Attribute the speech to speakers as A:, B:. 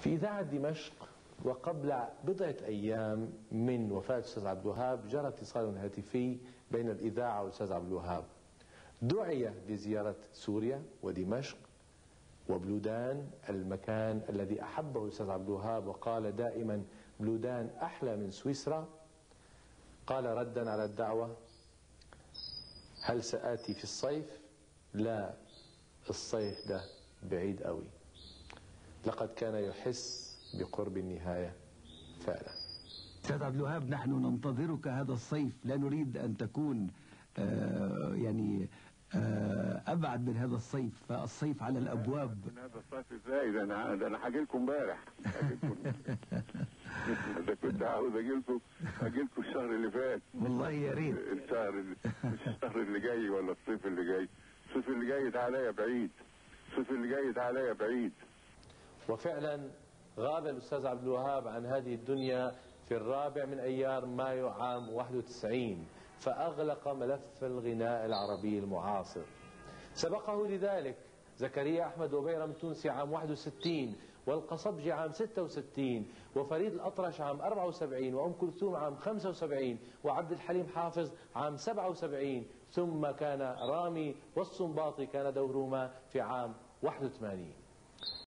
A: في إذاعة دمشق وقبل بضعة أيام من وفاة الأستاذ عبد الوهاب جرى اتصال هاتفي بين الإذاعة والأستاذ عبد الوهاب دعي لزيارة سوريا ودمشق وبلودان المكان الذي أحبه الأستاذ عبد الوهاب وقال دائما بلودان أحلى من سويسرا قال ردا على الدعوة هل سآتي في الصيف لا الصيف ده بعيد قوي لقد كان يحس بقرب النهاية فعلا
B: أستاذ عبد الوهاب نحن ننتظرك هذا الصيف لا نريد أن تكون آه يعني آه أبعد من هذا الصيف فالصيف على الأبواب
C: من هذا الصيف ازاي ده انا ده انا حاجي لكم امبارح ده كنت عاوز اجي لكم اجي لكم الشهر اللي فات
B: والله يا ريت
C: الشهر اللي مش الشهر اللي جاي ولا الصيف اللي جاي الصيف اللي جاي ده عليا بعيد الصيف اللي جاي ده عليا بعيد
A: وفعلا غاب الأستاذ عبد الوهاب عن هذه الدنيا في الرابع من أيار مايو عام 91 فأغلق ملف الغناء العربي المعاصر سبقه لذلك زكريا أحمد وبيرم التونسي عام 61 والقصبجي عام 66 وفريد الأطرش عام 74 وأم كلثوم عام 75 وعبد الحليم حافظ عام 77 ثم كان رامي والصنباطي كان دورهما في عام 81